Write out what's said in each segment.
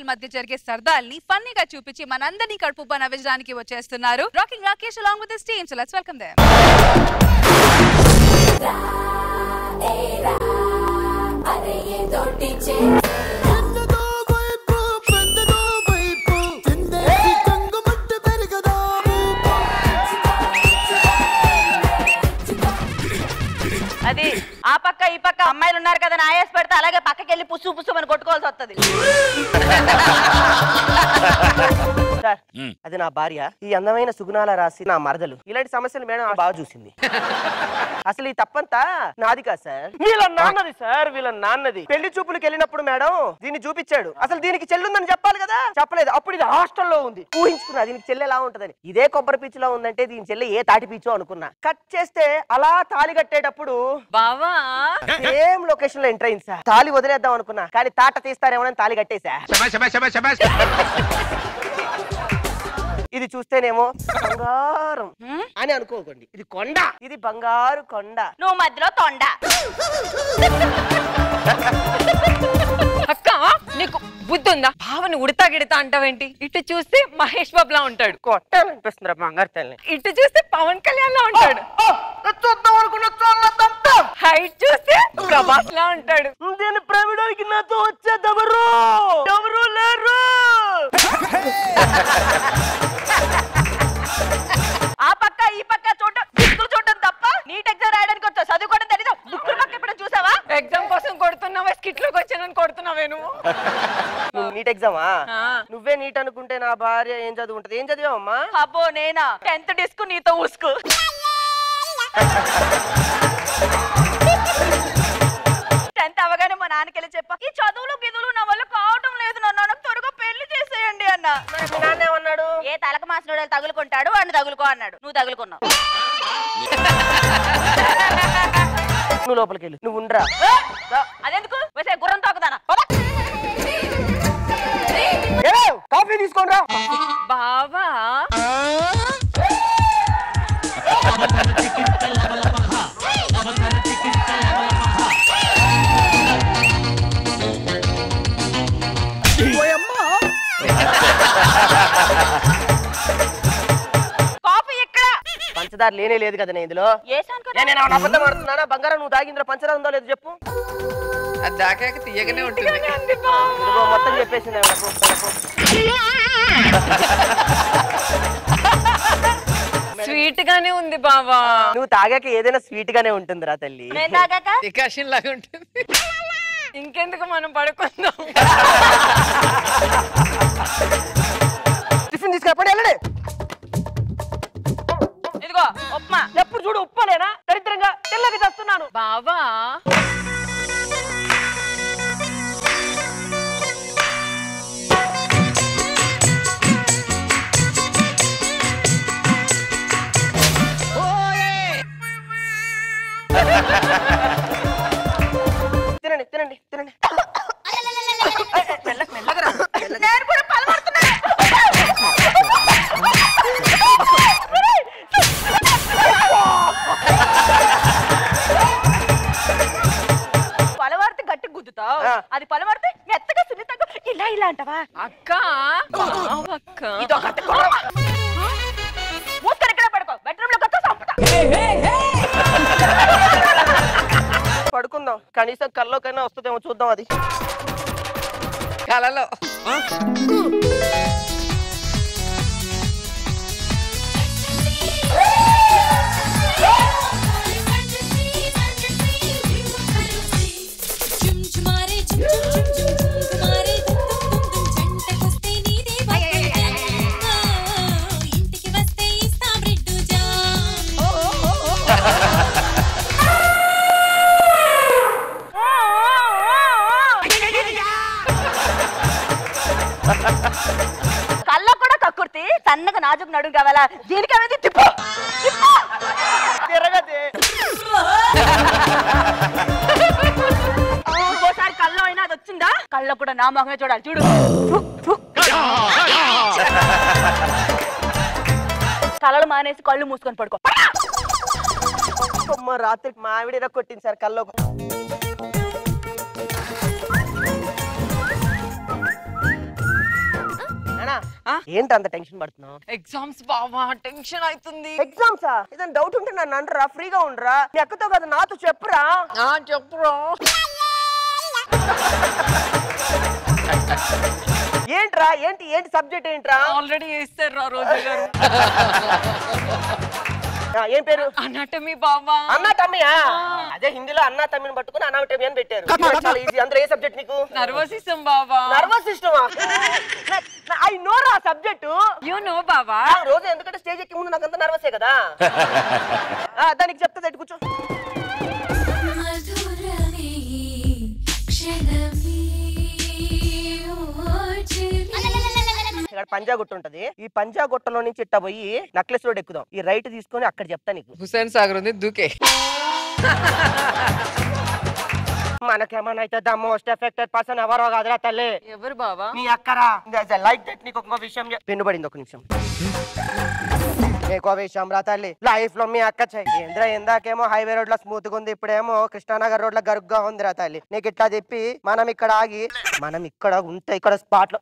Couple మధ్య జరిగే సరదాల్ని ఫన్నీగా చూపించి మనందరినీ కడుపు నవ్వించడానికి వచ్చేస్తున్నారు rocking Rakesh along with this team so let's welcome them పెద్దదో వైపు పెద్దదో వైపు చిందేసి కంగుమంటు పెరగదా అది ఆ పక్క ఈ పక్క అమ్మాయిలు ఉన్నారు కదా నా ఆయాస పెడితే అలాగే పక్కకి వెళ్ళి పుసు పుసు అని కొట్టుకోవాల్సి వస్తుంది సార్ అది నా భార్య ఈ అందమైన సుగుణాల రాసి నా మరదలు ఇలాంటి సమస్యలు మేడం ఆమె బాగా చూసింది అసలు ఈ తప్పంతా నాది కాదు సార్ వీళ్ళ నాన్నది సార్ వీళ్ళ నాన్నది పెళ్లి చూపులకు వెళ్ళినప్పుడు మేడం దీన్ని చూపించాడు అసలు దీనికి చెల్లుందని చెప్పాలి కదా చెప్పలేదు అప్పుడు ఇది హాస్టల్లో ఉంది ఊహించుకున్నా దీనికి చెల్లె ఎలా ఉంటదని ఇదే కొబ్బరి పీచులో ఉందంటే దీని చెల్లె ఏ తాటి పీచో అనుకున్నా కట్ చేస్తే అలా తాళి కట్టేటప్పుడు బావా సేమ్ లొకేషన్ లో ఎంటర్ అయింది సార్ తాళి వదిలేద్దాం అనుకున్నా కానీ తాట తీస్తారేమోనని తాళి కట్టేశా ఇది చూస్తేనేమో బంగారం అని అనుకోకండి ఇది కొండ ఇది బంగారు కొండ నువ్వు మధ్యలో తొండ అక్క నీకు బుద్ధి ఉందా భావని ఉడతా గిడతా అంటావేంటి ఇటు చూస్తే మహేష్ బాబులా ఉంటాడు కొట్టాలనిపిస్తుంది బంగారు తల్లి ఇటు చూస్తే పవన్ కళ్యాణ్ లా ఉంటాడు చూద్దాం అనుకున్న చూడలేదంతా. హైట్ చూస్తే ప్రభాస్ లా ఉంటాడు దీన్ని ప్రవీణానికి నాతో వచ్చేదెవరు ఎవరు లేరు ఆ పక్క ఈ పక్క చూడటం బుక్కులు చూడటం తప్ప నీట్ ఎగ్జామ్ రాయడానికి వచ్చా చదువుకోవడం తెలీదు బుక్కులు పక్క ఎప్పుడు చూసావా ఎగ్జామ్ కోసం కొడుతున్నావా స్కిట్ లోకి వచ్చానని కొడుతున్నావే నువ్వు నువ్వు నీట్ ఎగ్జామా ఆ. నువ్వే నీట్ అనుకుంటే నా భార్య ఏం చదువుకుంటది ఏం చదివావమ్మా అబ్బో నేనా టెన్త్ డిస్క్ నీతో ఊసుకు టెన్త్ అవగానే మా నాన్నకెళ్ళి చెప్పా ఈ చదువులు గిదువులు నా వల్ల కావటం లేదు నాన్న నాకు త్వరగా పెళ్లి చేసేయండి అన్న మరి మీ నాన్న ఏమన్నాడు ఏ తలక మాసినోడు తగులుకుంటాడు వాడిని తగులుకో అన్నాడు నువ్వు తగులుకున్నావు నువ్వు లోపలికి వెళ్ళు నువ్వు ఉండరా ఏ? అదెందుకు వేసే గుర్రం తోకదానా ఏ, కాఫీ తీసుకోండి రా బావా కాఫీ ఎక్కడ పంచదార లేనే లేదు కదా నేను ఇందులో ఏసాను ఏ, కదా నేను ఏమన్నా అబద్ధం ఆడుతున్నానా బంగారం నువ్వు తాగిందిలో పంచదార ఉందో లేదో చెప్పు అది దాకాక తీయగానే ఉంటుంది ఇదిగో మొత్తం చెప్పేసింది ఆవిడ. పో, పో, పో. స్వీట్ గానే ఉంది బావా నువ్వు తాగాక ఏదైనా స్వీట్ గానే ఉంటుందిరా తల్లి నేను తాగాక డికాషన్ లాగా ఉంటుంది ఇంకెందుకు మనం పడుకుందాం టిఫిన్ తీసుకురాపండి వెళ్ళండి ఇదిగో ఉప్మా ఎప్పుడు చూడు ఉప్పలేనా దరిద్రంగా తెల్లగా చేస్తున్నాను బావా తినండి తినండి తినండి నేను కూడా పలమడుతున్నా పలవారితే గట్టి గుద్దుతావు ఆ. అది పలవారితే మెత్తగా సున్నితంగా ఇలా ఇలా అంటావా అక్క బావక్క మూసుకొని ఇక్కడ పడుకో బెడ్రూమ్ లోకి వస్తా చంపుతా పడుకుందాం కనీసం కల్లోకైనా వస్తుందేమో చూద్దాం అది కలలో చుంచుమారే చుం చుం చుం చుం చుంకుమారే దుమ్ దుమ్ దుమ్ దుమ్ జంటకొస్తే నీదే బాబయ్యా ఇంటికి వస్తే ఇస్తా బ్రెడ్ జామ్ కళ్ళ కూడా కక్కుర్తి సన్నగా నాజుకు నడుగు కావాలా దీనికేమైంది తిప్పు తిప్పు. తిరగదే ఇంకోసారి కళ్ళలో అయినా అది వచ్చిందా కళ్ళ కూడా నా మొహమే చూడాలి చూడు కళలు మానేసి కళ్ళు మూసుకొని పడుకో అమ్మ రాత్రి మా ఆవిడ ఇలా కొట్టింది సార్ కల్లో ఏంటి అంత టెన్షన్ పడుతున్నావు ఎగ్జామ్స్ బావా టెన్షన్ అవుతుంది ఎగ్జామ్సా ఏదైనా డౌట్ ఉంటే నన్ను అనరా ఫ్రీగా ఉండరా మీ అక్కతో కదా నాతో చెప్పురా ఆ, చెప్పురా ఏంట్రా ఏంటి ఏంటి సబ్జెక్ట్ ఏంట్రా ఆల్రెడీ వేస్తారు రా రోజు గారు ఆ, ఏం పేరు అనాటమీ బావా అన్నా తమ్మియా అదే హిందీలో అన్నా తమ్మిని పట్టుకుని అనాటమీ అని పెట్టారు చాలా ఈజీ అందులో ఏ సబ్జెక్ట్ నీకు నర్వస్ ఇస్తాం బావా నర్వస్ సిస్టమా ఐ నో రా సబ్జెక్టు యు నో బావా రోజు ఎందుకంటే స్టేజ్ ఎక్కి ముందు నాకంత నర్వసే కదా ఆ, దానికి చెప్తా దగ్గర కూర్చో మధురమే క్షణమే ఇక్కడ పంజా గుట్ట ఉంటది ఈ పంజా గుట్టలో నుంచి ఇట్ట పోయి నక్లెస్ రోడ్ ఎక్కుదాం ఈ రైట్ తీసుకొని అక్కడ చెప్తా నీకు హుసేన్ సాగర్ ఉంది దూకే మనకేమన్నా అయితే ద మోస్ట్ ఎఫెక్టెడ్ పర్సన్ ఎవరో కాదురా తల్లి ఎవరు బావా నీ అక్కరా లైక్ దట్ నీకు ఒక విషయం చెప్- పెన్ను పడింది ఒక నిమిషం నీకో విషయం రా తల్లి లైఫ్ లో మీ అక్క చెయ్యి ఏంద్రా ఇందాకేమో హైవే రోడ్ లో స్మూత్ గా ఉంది ఇప్పుడేమో కృష్ణానగర్ రోడ్ లో గరుగ్గా ఉంది రా తల్లి నీకు ఇట్లా చెప్పి మనం ఇక్కడ ఆగి మనం ఇక్కడ ఉంటే ఇక్కడ స్పాట్ లో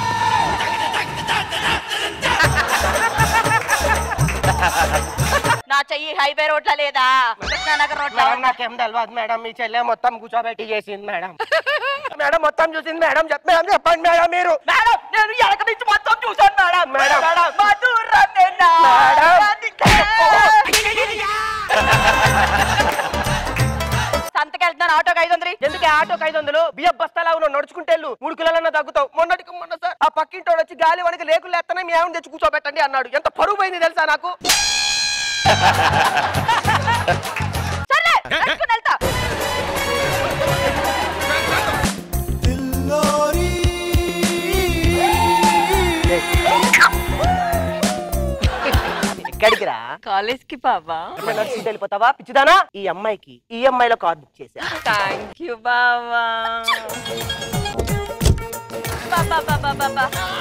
నా చెయ్యి హైవే రోడ్ల లేదా కృష్ణానగర్ రోడ్ల మేడం నాకేం తెలియదు మేడం మీ చెల్లె మొత్తం కూర్చోబెట్టి చేసింది మేడం మేడం మొత్తం చూసింది మేడం చెప్ప మేడం చెప్పండి మేడం మీరు మేడం నేను ఎనక నుంచి మొత్తం చూసాను మేడం మేడం. మేడం మధురమేనా? మేడం. అందుకే. సంతకి వెళ్తున్నాను ఆటోకి ఐదు వందలు ఎందుకే ఆటోకి ఐదు వందలు బియ్యం బస్తాలా ఉన్నావు నడుచుకుంటే వెళ్ళు మూడు కిలోలన్నా తగ్గుతావు మొన్నటికి మొన్న సార్ ఆ పక్కింటోడు వచ్చి గాలి వనికి లేకులు ఎత్తనే మీ ఆవిడ తెచ్చి కూర్చోబెట్టండి అన్నాడు ఎంత పరువు పోయింది తెలుసా నాకు సర్లే నడుచుకుని వెళ్తా దిల్లోరీ ఎక్కడికి రా కాలేజ్ కి బావా నడుచుకుంటూ వెళ్ళిపోతావా పిచ్చిదానా ఈ అమ్మాయికి ఈఎంఐ లో కార్ బుక్ చేశా థ్యాంక్ యూ బావా బాబా బాబా బాబా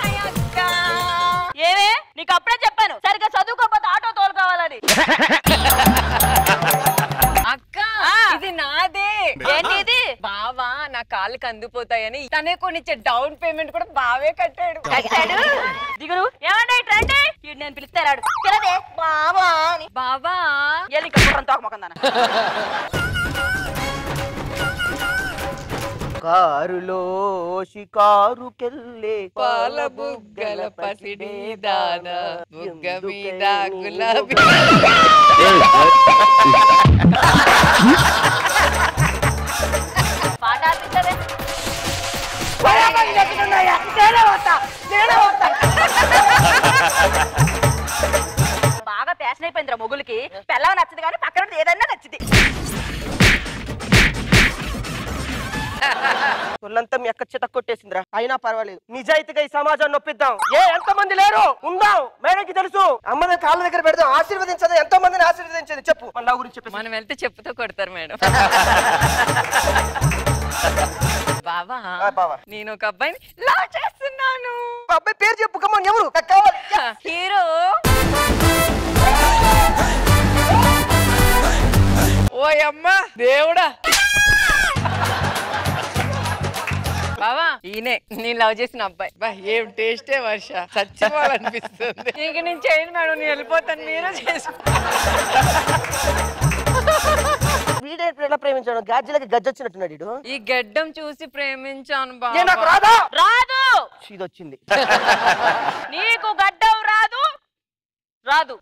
ఏమే నీకు అప్పుడే చెప్పాను సరిగ్గా చదువుకోకపోతే ఆటో తోలు కావాలని అక్క ఇది నాదే ఏంటి ఇది బావా నా కాళ్ళకి అందిపోతాయని తనే కొనిచ్చే డౌన్ పేమెంట్ కూడా బావే కట్టాడు కట్టాడు దిగురు ఏమండి రండి ఈడు నేను పిలిస్తే రాడు పిలదే బావా అని బావా ఎల్లి గుర్రం తోకమొకందాన కారులో షికారుకెళ్ళే పాల బుగ్గల పసిడి దాన బుగ్గ మీద గులాబీ పాట ఆపించదే బాగా ఫ్యాషన్ అయిపోయిందిరా మొగులకి పెళ్ళవ నచ్చదు కానీ పక్కన ఉన్నది ఏదన్నా నచ్చింది ఒళ్ళంతా మీ అక్క చెత్త కొట్టేసిందిరా అయినా పర్వాలేదు నిజాయితీగా ఈ సమాజాన్ని నొప్పిద్దాం ఏ ఎంత మంది లేరు ఉందాం మేడంకి తెలుసు అమ్మని కాళ్ళ దగ్గర పెడదాం ఆశీర్వదించదు ఎంతో మందిని ఆశీర్వదించదు చెప్పు మన లవ్ గురించి చెప్పేసి మనం వెళ్తే చెప్పుతో కొడతారు మేడం బావా ఆ, బావా. నేను ఒక అబ్బాయిని లవ్ చేస్తున్నాను మా అబ్బాయి పేరు చెప్పు కమ్మని ఎవరు నాకు కావాలి హీరో ఓయమ్మ దేవుడా బావా ఈయనే నేను లవ్ చేసిన అబ్బాయి బా ఏం టేస్టే వర్ష చచ్చిపోవాలనిపిస్తుంది ఇంక నేను చేయను మేడం నేను వెళ్ళిపోతాను మీరే చేసుకో వీడే ఇప్పుడు ఎలా ప్రేమించాడు గాజ్జలకి గజ్జొచ్చినట్టున్నాడు వీడు ఈ గడ్డం చూసి ప్రేమించాను ఏ నాకు బావా రాదా రాదు ఇది వచ్చింది నీకు గడ్డం రాదు రాదు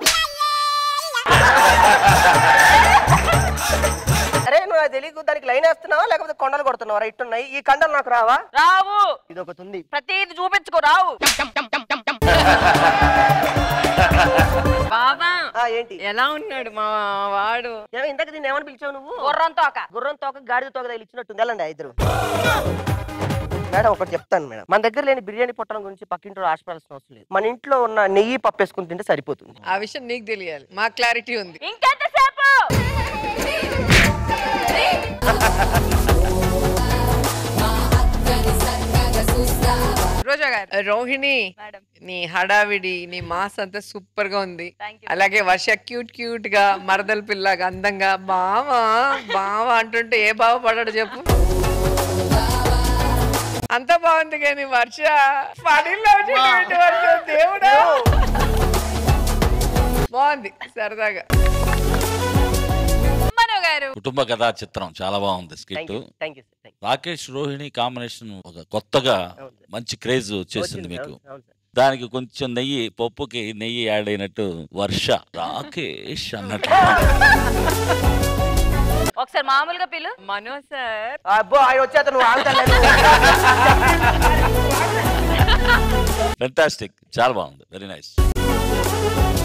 అరే నువ్వు నాకు తెలియకు దానికి లైన్ వేస్తున్నావా లేకపోతే కొండలు కొడుతున్నావా రైట్ ఉన్నాయి ఈ కండలు నాకు రావా రావు ఇది ఒకటి ఉంది ప్రతిది చూపించుకో రావు బావా ఆ ఏంటి ఎలా ఉన్నాడు మా వాడు ఏమో ఇందాక దీన్ని ఏమని పిలిచావు నువ్వు గుర్రం తోక గుర్రం తోక గాడిద తోక తగిలి ఇచ్చినట్టుంది వెళ్ళండి ఆ ఇద్దరు మేడం ఒకటి చెప్తాను మేడం మన దగ్గర లేని బిర్యానీ పొట్టడం గురించి పక్కింట్లో ఆశపడాల్సిన అవసరం లేదు మన ఇంట్లో ఉన్న నెయ్యి పప్పు వేసుకుని తింటే సరిపోతుంది ఆ విషయం నీకు తెలియాలి మా క్లారిటీ ఉంది ఇంకెంతసేపు రోజా గారు రోహిణి మేడం నీ హడావిడి నీ మాస్ అంతా సూపర్ గా ఉంది థ్యాంక్ యూ అలాగే వర్ష క్యూట్ క్యూట్ గా మరదల పిల్లగా అందంగా బావా బావా అంటుంటే ఏ బావ పడాడు చెప్పు అంత బాగుంది కానీ వర్ష పనిలో వచ్చేటువంటి వర్ష దేవుడా బాగుంది సరదాగా మనో గారు కుటుంబ కథా చిత్రం చాలా బాగుంది thank skit you thank you thank Rakesh Rohini combination ఒక కొత్తగా అవును సార్. మంచి క్రేజ్ వచ్చేసింది మీకు అవును అవును సార్ దానికి కొంచెం నెయ్యి పప్పుకి నెయ్యి యాడ్ అయినట్టు వర్ష రాకేష్ అన్నట్టు ఒకసారి మామూలుగా పిలు మనో సార్ అబ్బో ఆయన వచ్చేత నువ్వు ఆగుతాను ఫెంటాస్టిక్ చాలా బాగుంది వెరీ నైస్